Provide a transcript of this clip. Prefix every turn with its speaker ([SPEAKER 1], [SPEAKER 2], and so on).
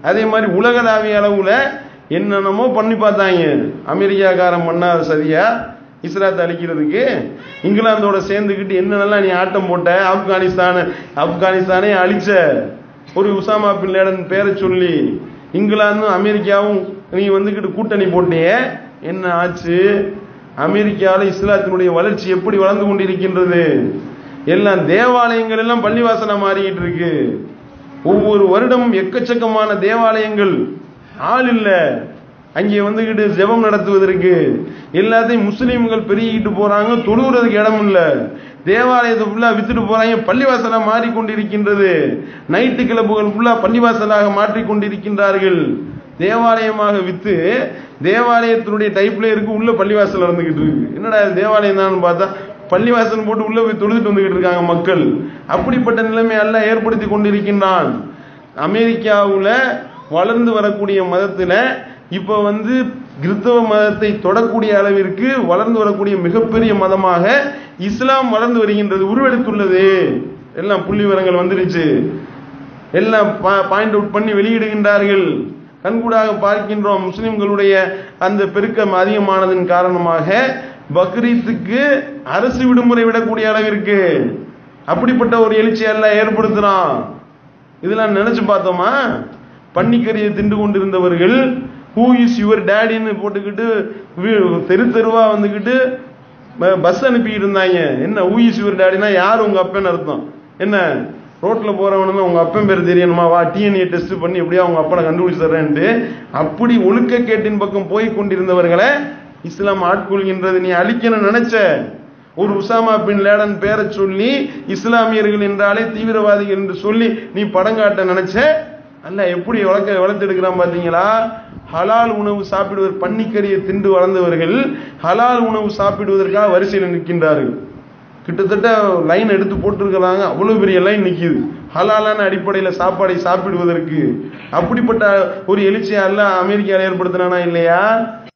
[SPEAKER 1] அதே மாதிரி உலகளாவிய அளவுல என்னென்னமோ பண்ணி பார்த்தாங்க அமெரிக்காக்காரன் பண்ணாத சரியா இஸ்ராத்தை அழிக்கிறதுக்கு இங்கிலாந்தோட சேர்ந்துக்கிட்டு என்னென்னலாம் நீ ஆட்டம் போட்ட ஆப்கானிஸ்தான் ஆப்கானிஸ்தானே அழிச்ச ஒரு உசாமா பின் லேடன் பேரை சொல்லி இங்கிலாந்தும் அமெரிக்காவும் நீ வந்துக்கிட்டு கூட்டணி போட்டியே என்ன ஆச்சு அமெரிக்காவில் இஸ்லாத்தினுடைய வளர்ச்சி எப்படி வளர்ந்து கொண்டிருக்கின்றது எல்லாம் தேவாலயங்கள் எல்லாம் பள்ளிவாசலா மாறிக்கிட்டு இருக்கு ஒவ்வொரு வருடமும் எக்கச்சக்கமான தேவாலயங்கள் ஆள் இல்ல அங்கே வந்துகிட்டு ஜெபம் நடத்துவதற்கு எல்லாத்தையும் முஸ்லீம்கள் பெருகிட்டு போறாங்க தொழுகிறதுக்கு இடம் இல்ல தேவாலயத்தை ஃபுல்லா வித்துட்டு போறாங்க பள்ளிவாசலா மாறிக்கொண்டிருக்கின்றது நைட்டு கிளப்புகள் ஃபுல்லா பள்ளிவாசலாக மாற்றிக் கொண்டிருக்கின்றார்கள் தேவாலயமாக வித்து தேவாலயத்தினுடைய டைப்ல இருக்கு உள்ள பள்ளிவாசல் இருந்துகிட்டு இருக்கு என்னடா இது தேவாலயம் தான் பார்த்தா பள்ளிவாசல் போட்டு உள்ள போய் தொழுதுட்டு வந்துகிட்டு இருக்காங்க மக்கள் அப்படிப்பட்ட நிலைமை அல்ல ஏற்படுத்தி கொண்டிருக்கின்றான் அமெரிக்காவுல வளர்ந்து வரக்கூடிய மதத்துல இப்ப வந்து கிறிஸ்தவ மதத்தை தொடக்கூடிய அளவிற்கு வளர்ந்து வரக்கூடிய மிகப்பெரிய மதமாக இஸ்லாம் வளர்ந்து வருகின்றது உருவெடுத்துள்ளது எல்லாம் புள்ளி விவரங்கள் வந்துருச்சு எல்லாம் பாயிண்ட் அவுட் பண்ணி வெளியிடுகின்றார்கள் கண்கூடாக பார்க்கின்றோம் முஸ்லிம்களுடைய அந்த பெருக்கம் அதிகமானதன் காரணமாக பக்ரீத்துக்கு அரசு விடுமுறை விடக்கூடிய அளவிற்கு அப்படிப்பட்ட ஒரு எழுச்சி எல்லாம் ஏற்படுத்துறான் இதெல்லாம் நினைச்சு பார்த்தோமா பன்னிக்கறியை தின்று கொண்டிருந்தவர்கள் ஹூ இஸ் யுவர் டேடின்னு போட்டுக்கிட்டு வீ- தெரு தெருவா வந்துக்கிட்டு ப- பஸ் அனுப்பிக்கிட்டு இருந்தாங்க என்ன ஹூ இஸ் யுவர் டேடினா யார் உங்க அப்பன்னு அர்த்தம் என்ன ரோட்ல போறவனு உங்க அப்பன் பேர் தெரியணுமா வா டிஎன்ஏ டெஸ்ட் பண்ணி எப்படியா உங்க அப்பனை கண்டுபிடிச்சு தர்றேன்ட்டு அப்படி ஒழுக்க கேட்டின் பக்கம் போய் கொண்டிருந்தவர்களை இஸ்லாம் ஆட்கொள்கின்றது நீ அழிக்கணும்னு நினைச்ச ஒரு உசாமா பின் லேடன் பேரை சொல்லி இஸ்லாமியர்கள் என்றாலே தீவிரவாதிகள் என்று சொல்லி நீ படம் காட்ட நினைச்ச அல்ல எப்படி வளர்க்க வளர்த்தெடுக்கிறான் பாத்தீங்களா ஹலால் உணவு சாப்பிடுவர் பன்னிக்கறியை திண்டு வளர்ந்தவர்கள் ஹலால் உணவு சாப்பிடுவதற்காக வரிசையில் நிற்கின்றார்கள் கிட்டத்தட்ட லைன் எடுத்து போட்டிருக்கிறாங்க அவ்வளவு பெரிய லைன் நிக்குது ஹலாலான அடிப்படையில் சாப்பாடை சாப்பிடுவதற்கு அப்படிப்பட்ட ஒரு எழுச்சியை அல்ல அமெரிக்காவில் ஏற்படுத்தினானா இல்லையா